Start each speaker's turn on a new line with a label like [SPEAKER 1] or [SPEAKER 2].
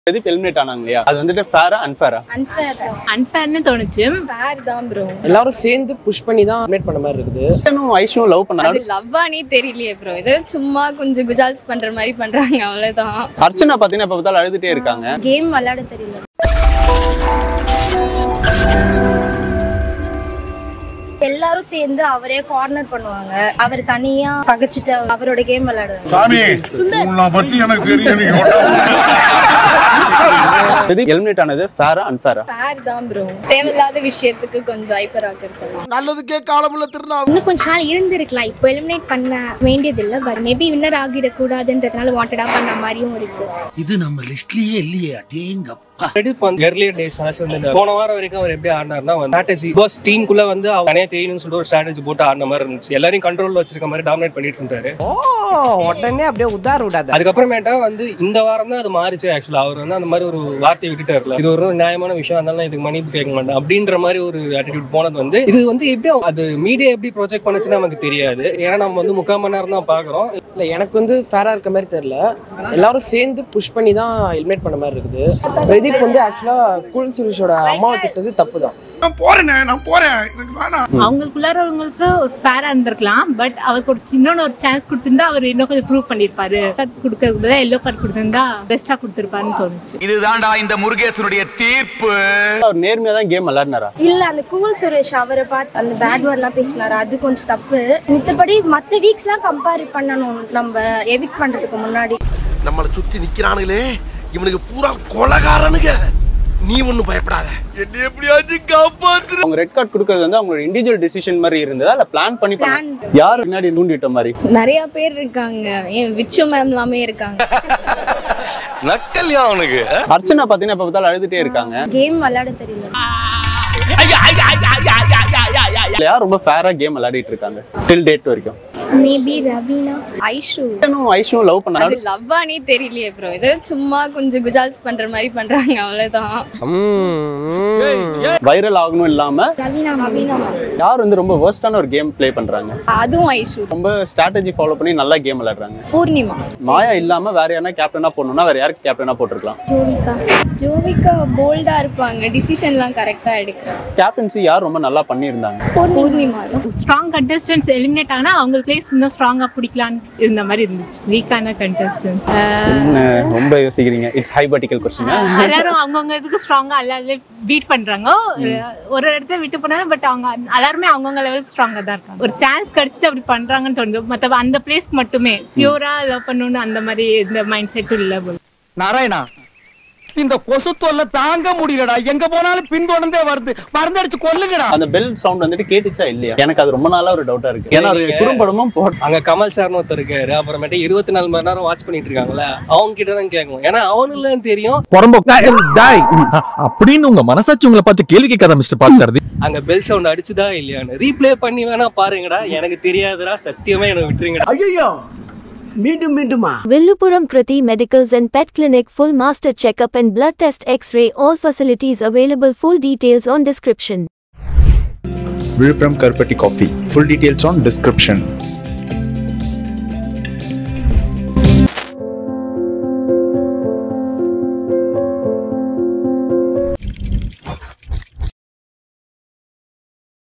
[SPEAKER 1] Pradeep eliminate ஆனாங்க இல்லையா அது வந்துட்டு ஃபேரா அன்ஃபேரா
[SPEAKER 2] அன்ஃபேர்
[SPEAKER 3] அன்ஃபேர்னு தோணுச்சு
[SPEAKER 2] ஃபேர் தான் ப்ரோ
[SPEAKER 4] எல்லாரும் சேர்ந்து புஷ் பண்ணி தான் மேட் பண்ண மாதிரி இருக்குது
[SPEAKER 1] இன்னும் ஐஷும் லவ் பண்ணாரு
[SPEAKER 2] அது லவ்வானே தெரியலையே ப்ரோ இது சும்மா கொஞ்சம் குஜால்ஸ் பண்ற மாதிரி பண்றாங்க அவ்வளவுதான்
[SPEAKER 1] அர்ச்சனா பாத்தீங்கன்னா எப்ப பார்த்தாலும் அழுதுட்டே இருக்காங்க
[SPEAKER 5] கேம் விளையாட தெரியல எல்லாரும் சேர்ந்து அவரே கார்னர் பண்ணுவாங்க அவர் தனியா பகைச்சிட்டு அவரோட கேம் விளையாடுவாங்க
[SPEAKER 6] சாமி உன்னை பத்தி எனக்கு தெரியும் நீ
[SPEAKER 1] பிரதீப் எலிமினேட் ஆனது ஃபேரா அன்ஃபேரா
[SPEAKER 2] ஃபேர் தான் ப்ரோ தேவையில்லாத விஷயத்துக்கு கொஞ்சம் ஐப்பர் ஆக்கிருக்கலாம்
[SPEAKER 7] நல்லதுக்கே காலமுள்ள திருநா
[SPEAKER 8] இன்னும் கொஞ்ச நாள் இருந்திருக்கலாம் இப்போ எலிமினேட் பண்ண வேண்டியதில்லை பட் மேபி வின்னர் ஆகிடக்கூடாதுன்றதுனால வாண்டடா பண்ண மாதிரியும் இருக்கு
[SPEAKER 7] இது நம்ம லிஸ்ட்லயே இல்லையே அடேங்கப்பா
[SPEAKER 4] பிரதீப் வந்து earlier days ஆச்சு வந்து இந்த போன வாரம் வரைக்கும் அவர் எப்படி ஆடினார்னா ஸ்ட்ராட்டஜி பாஸ் டீமுக்குள்ள வந்து அவர் தனியா தெரியணும்னு சொல்லிட்டு ஒரு ஸ்ட்ராட்டஜி போட்டு ஆடின மாதிரி இருந்துச்சு எல்லாரையும் கண்ட்ரோல்ல வச்சிருக்க மாதிரி டாமினேட் பண்ணிட்டு இருந்தாரு
[SPEAKER 9] உடனே அப்படியே உதார விடாத
[SPEAKER 4] அதுக்கப்புறமேட்டா வந்து இந்த வாரம் தான் அது மாறிச்சு ஆக்சுவலா அவர் வந்து அந்த மாதிரி ஒரு வார்த்தையை விட்டுட்டாருல இது ஒரு நியாயமான விஷயம் அதனால இதுக்கு மன்னிப்பு கேட்க மாட்டேன் அப்படின்ற மாதிரி ஒரு attitude போனது வந்து இது வந்து எப்படி அது மீடியா எப்படி ப்ரொஜெக்ட் பண்ணுச்சுன்னு நமக்கு தெரியாது ஏன்னா நம்ம வந்து முக்கால் மணி நேரம் தான் பாக்குறோம் இல்ல எனக்கு வந்து ஃபேரா இருக்க மாதிரி தெரியல எல்லாரும் சேர்ந்து புஷ் பண்ணி தான் எலிமினேட் பண்ண மாதிரி இருக்குது பிரதீப் வந்து ஆக்சுவலா கூல் சுரேஷோட அம்மாவை திட்டது தப்பு தான்
[SPEAKER 6] நான் போறேனே நான் போறேன் எனக்கு வேணாம்
[SPEAKER 3] அவங்களுக்குள்ளாரவங்களுக்கு ஒரு ஃபேரா இருந்திருக்கலாம் பட் அவருக்கு ஒரு சின்ன ஒரு சான்ஸ் கொடுத்திருந்தா அவர் இன்னும் கொஞ்சம் ப்ரூவ் பண்ணிருப்பாரு கார்டு கொடுக்கறது பதிலா எல்லோ கார்டு கொடுத்திருந்தா பெஸ்டா கொடுத்திருப்பாருன்னு தோணுச்சு
[SPEAKER 7] இதுதான்டா இந்த முருகேசனுடைய தீர்ப்பு
[SPEAKER 1] அவர் நேர்மையா தான் கேம் விளையாடினாரா
[SPEAKER 5] இல்ல அந்த கூல் சுரேஷ் அவரை பார்த்து அந்த பேட் வேர்ட்லாம் பேசினாரு அது கொஞ்சம் தப்பு மித்தபடி மத்த வீக்ஸ்லாம் கம்பேர் பண்ணணும் நம்ம எவிக் பண்றதுக்கு முன்னாடி
[SPEAKER 7] நம்மளை சுத்தி நிக்கிறானுங்களே இவனுக்கு பூரா கொலகாரனுங்க நீ ஒண்ணும் பயப்படாத என்ன எப்படியாச்சும் காப்பாத்து
[SPEAKER 1] அவங்க ரெட் கார்டு கொடுக்கறது வந்து அவங்களோட இண்டிவிஜுவல் டிசிஷன் மாதிரி இருந்ததா இல்ல பிளான் பண்ணி பண்ண யார் பின்னாடி தூண்டிட்ட மாதிரி
[SPEAKER 2] நிறைய பேர் இருக்காங்க ஏன் விச்சு மேம் எல்லாமே இருக்காங்க
[SPEAKER 7] நக்கல்யா அவனுக்கு
[SPEAKER 1] அர்ச்சனா பாத்தீங்கன்னா எப்ப பார்த்தாலும் அழுதுட்டே இருக்காங்க
[SPEAKER 5] கேம் விளையாட தெரியல
[SPEAKER 1] இல்ல யார் ரொம்ப ஃபேரா கேம் விளையாடிட்டு இருக்காங்க டில் டேட் வரைக்கும்
[SPEAKER 8] மேபி ரவீனா
[SPEAKER 2] ஐஷு
[SPEAKER 1] இன்னும் ஐஷும் லவ்
[SPEAKER 2] அது
[SPEAKER 1] பண்ணாரு
[SPEAKER 2] லவ்வானே தெரியலையே ப்ரோ இது சும்மா கொஞ்சம் குஜால்ஸ் பண்ற மாதிரி பண்றாங்க அவ்வளவுதான்
[SPEAKER 1] வைரல் ஆகணும் இல்லாம
[SPEAKER 8] ரவீனா ரவீனா
[SPEAKER 1] யார் வந்து ரொம்ப வேர்ஸ்டான ஒரு கேம் ப்ளே பண்றாங்க
[SPEAKER 2] அதுவும் ஐஷு
[SPEAKER 1] ரொம்ப ஸ்ட்ராட்டஜி ஃபாலோ பண்ணி நல்லா கேம் விளையாடுறாங்க
[SPEAKER 2] பூர்ணிமா
[SPEAKER 1] மாயா இல்லாம வேற யாரா கேப்டனா போடணும்னா வேற யாருக்கு கேப்டனா போட்டிருக்கலாம்
[SPEAKER 8] ஜோவிகா
[SPEAKER 2] ஜோவிகா போல்டா இருப்பாங்க டிசிஷன்லாம் கரெக்டா எடுக்கிறாங்க
[SPEAKER 1] கேப்டன்சி யார் ரொம்ப நல்லா பண்ணியிருந்தாங்க
[SPEAKER 2] பூர்ணிமா தான்
[SPEAKER 3] ஸ்ட்ராங் கண்டஸ்டன்ஸ் எலிமினேட் ஆனா அவங்க பிளேஸ் இன்னும் ஸ்ட்ராங்கா பிடிக்கலான்னு இருந்த மாதிரி இருந்துச்சு வீக்கான கண்டஸ்டன்ஸ்
[SPEAKER 1] என்ன ரொம்ப யோசிக்கிறீங்க இட்ஸ் ஹைபட்டிக்கல் கொஸ்டின்
[SPEAKER 3] எல்லாரும் அவங்கவுங்க இதுக்கு ஸ்ட்ராங்கா எல்லாரும் பீட் பண்றாங்க ஒரு- ஒரு இடத்த விட்டு போனாலும் பட் அவங்க எல்லாருமே அவங்கவுங்க லெவலுக்கு ஸ்ட்ராங்கா தான் இருக்காங்க ஒரு சான்ஸ் கிடைச்சிட்டு அப்படி பண்றாங்கன்னு தோணுது மத்த அந்த பிளேஸ்க்கு மட்டுமே பியூரா லவ் பண்ணணும்னு அந்த மாதிரி இந்த மைண்ட் செட்டும் இல்ல போல
[SPEAKER 9] நாராயணா இந்த கொசு தொல்லை தாங்க முடியலடா எங்க போனாலும் பின்தொடர்ந்தே வருது மருந்தடிச்சு கொல்லுங்கடா
[SPEAKER 1] அந்த பெல் சவுண்ட் வந்துட்டு கேட்டுச்சா இல்லையா எனக்கு அது ரொம்ப நாளா ஒரு டவுட்டா இருக்கு ஏன்னா ஒரு குறும்படமும் போட்
[SPEAKER 4] அங்க கமல் சார்னு ஒருத்தர் இருக்காரு அப்புறமேட்டு இருபத்தி நாலு மணி நேரம் வாட்ச் பண்ணிட்டு இருக்காங்களே அவங்க கிட்ட தான் கேட்கும் ஏன்னா அவனுக்கு தெரியும்
[SPEAKER 10] அப்படின்னு உங்க மனசாட்சி உங்களை பார்த்து கேள்வி கேட்காத மிஸ்டர் பாட்சாரதி
[SPEAKER 4] அங்க பெல் சவுண்ட் அடிச்சுதா இல்லையான்னு ரீப்ளே பண்ணி வேணா பாருங்கடா எனக்கு தெரியாதுடா சத்தியமா எனக்கு விட்டுருங்கடா
[SPEAKER 9] ஐயோ மீண்டும் மீண்டுமா
[SPEAKER 8] Villupuram Kriti Medicals and Pet Clinic full master checkup and blood test x-ray all facilities available full details on description
[SPEAKER 10] Villupuram கருப்பட்டி coffee full details on description